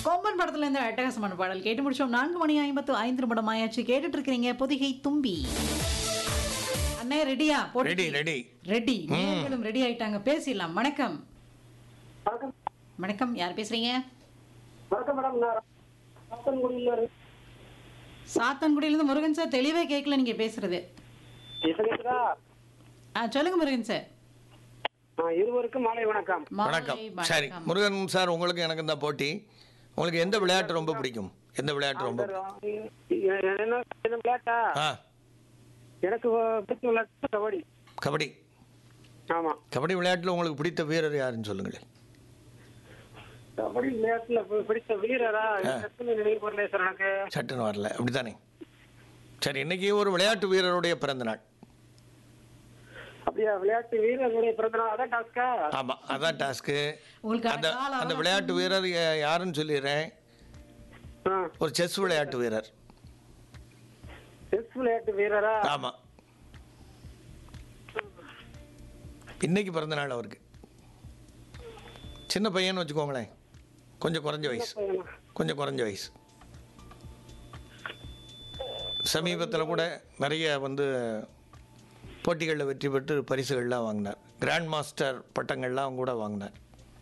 கொம்பன் படத்துல இருந்து அட்டகாசமான பாடல் கேட்டு முடிச்சோம் நான்கு மணி ஐம்பத்து ஐந்து நிமிடம் ஆயாச்சு கேட்டுட்டு இருக்கிறீங்க பொதிகை தும்பி அண்ணே ரெடியா ரெடி ரெடி ரெடி நீங்களும் ரெடி ஆயிட்டாங்க பேசிடலாம் வணக்கம் வணக்கம் வணக்கம் யார் பேசுறீங்க வணக்கம் மேடம் நான் சாத்தன்குடியில இருந்து சாத்தன்குடியில இருந்து முருகன் சார் தெளிவே கேட்கல நீங்க பேசுறது இப்ப கேக்குதா ஆ சொல்லுங்க முருகன் சார் ஆ, இருவருக்கும் மாலை வணக்கம் வணக்கம் மாலை சரி வணக்கம். முருகன் சார் உங்களுக்கு எனக்கு தான் போட்டி உங்களுக்கு எந்த விளையாட்டு ரொம்ப பிடிக்கும் எந்த விளையாட்டு ரொம்ப சார், என்ன என்ன விளையாட்டா ஆ எனக்கு பிடிச்ச விளையாட்டு கபடி கபடி ஆமா கபடி விளையாட்டில் உங்களுக்கு பிடித்த வீரர் யாருன்னு சொல்லுங்களேன் கபடி விளையாட்டுல பி- பிடிச்ச வீரரா டக்குனு நினைவு வரல சார் எனக்கு சட்டுன்னு வரல அப்படித்தானே சரி இன்னைக்கு ஒரு விளையாட்டு வீரருடைய பிறந்த நாள் அப்படியா விளையாட்டு வீரர்களுடைய பிறந்த நாள் அதான் டாஸ்கா ஆமாம் அதான் டாஸ்க்கு உங்களுக்கு அந்த கால அந்த விளையாட்டு வீரர் யா- யாருன்னு சொல்லிடுறேன் ஆ, ஒரு செஸ் விளையாட்டு வீரர் செஸ் விளையாட்டு வீரரா ஆமாம் இன்னைக்கு பிறந்த நாள் அவருக்கு சின்ன பையன்னு வச்சுக்கோங்களேன் கொஞ்சம் குறைஞ்ச வயசு கொஞ்சம் குறைஞ்ச வயசு சமீபத்தில் கூட நிறைய வந்து போட்டிகளில் வெற்றி பெற்று பரிசுகள்லாம் வாங்கினார் கிராண்ட் மாஸ்டர் பட்டங்கள்லாம் கூட வாங்கினார்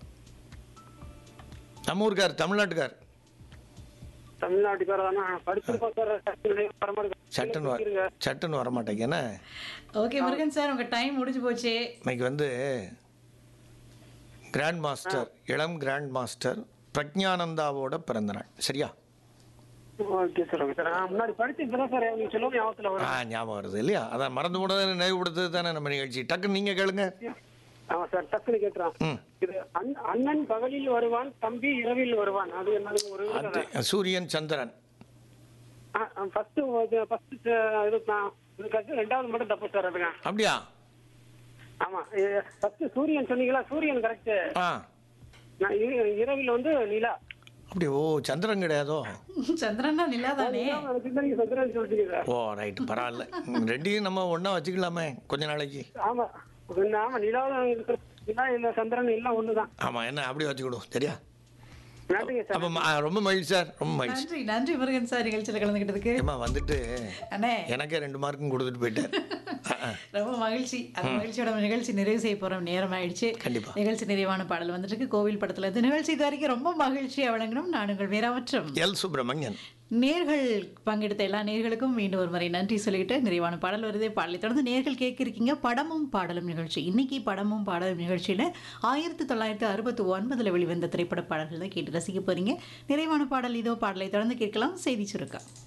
நம்ம ஊருக்கார் தமிழ்நாட்டுக்கார் தமிழ்நாட்டுக்கார தானே படிச்சிருக்கோம் சார் டக்குனு நினைவு வர மாட்டேங்குது. சட்டுன்னு வர சட்டுன்னு வர மாட்டேங்க ஏன்னா ஓகே முருகன் சார் உங்க டைம் முடிஞ்சு போச்சு இன்னைக்கு வந்து கிராண்ட் மாஸ்டர் இளம் கிராண்ட் மாஸ்டர் பிரக்ஞானந்தாவோட பிறந்த நாள் சரியா ஓகே சார் ஓகே சார் நான் முன்னாடி படிச்சு இப்பதான் சார் நீங்க சொல்லுங்க ஞாபகத்துல ஆ வரும் ஞாபகம் வருது இல்லையா அதான் மறந்து கூட நினைவுபடுத்துறது தானே நம்ம நிகழ்ச்சி டக்குன்னு நீங்கள் கேளுங்க ஆமா சார் டக்குனு கேட்டுறான் ம் இது அண்ண- அண்ணன் பகலில் வருவான் தம்பி இரவில் வருவான் அது என்னது ஒரு அது சூரியன் சந்திரன் ஃபர்ஸ்ட் ஃபர்ஸ்ட் இது நான் இதுக்கு ரெண்டாவது மட்டும் தப்பு சார் அதுங்க அப்படியா ஆமா ஃபர்ஸ்ட் சூரியன் சொன்னீங்களா சூரியன் கரெக்ட் ஆ நான் இர- இரவில் வந்து நிலா அப்படி ஓ சந்திரன் கிடையாதோ சந்திரனா நிலாதானே எனக்கு இந்த நீங்க சந்திரன் சொல்லிட்டீங்க சார் ஓ ரைட்டு பரவாயில்ல ம், ரெண்டையும் நம்ம ஒன்றா வச்சுக்கலாமே கொஞ்ச நாளைக்கு ஆமா ஒண்ணு, ஆமா நிலாவும் இருக்கு. நிலா இல்ல சந்திரன் எல்லாம் ஒண்ணுதான் ஆமாம் என்ன அப்படி வச்சுக்கிடுவோம் சரியா நன்றிங்க சார் அப்போ ம- ரொம்ப மகிழ்ச்சி சார் ரொம்ப மகிழ்ச்சி நன்றி நன்றி முருகன் சார் நிகழ்ச்சியில் கலந்துக்கிட்டதுக்கு ஏம்மா வந்துட்டு அண்ணே எனக்கே ரெண்டு மார்க்கும் கொடுத்துட்டு போயிட்டார் ஆ, ஆ. ரொம்ப மகிழ்ச்சி அந்த மகிழ்ச்சியோட நிகழ்ச்சி நிறைவு செய்ய போற நேரம் ஆயிடுச்சு கண்டிப்பா. நிகழ்ச்சி நிறைவான பாடல் வந்துட்டு இருக்கு கோவில் படத்துல இருந்து நிகழ்ச்சி இது வரைக்கும் ரொம்ப மகிழ்ச்சியா வழங்கணும் நான் உங்கள் வீராவற்றம் எல் சுப்பிரமணியன் நேர்கள் பங்கெடுத்த எல்லா நேர்களுக்கும் மீண்டும் ஒரு முறை நன்றி சொல்லிட்டு நிறைவான பாடல் வருது பாடலை தொடர்ந்து நேர்கள் கேட்க இருக்கீங்க படமும் பாடலும் நிகழ்ச்சி இன்னைக்கு படமும் பாடலும் நிகழ்ச்சியில ஆயிரத்தி தொள்ளாயிரத்தி அறுபத்தி ஒன்பதுல வெளிவந்த திரைப்பட பாடல்கள் தான் கேட்டு ரசிக்க போறீங்க நிறைவான பாடல் இதோ பாடலை தொடர்ந்து கேட்கலாம் செய்தி சுருக்கம்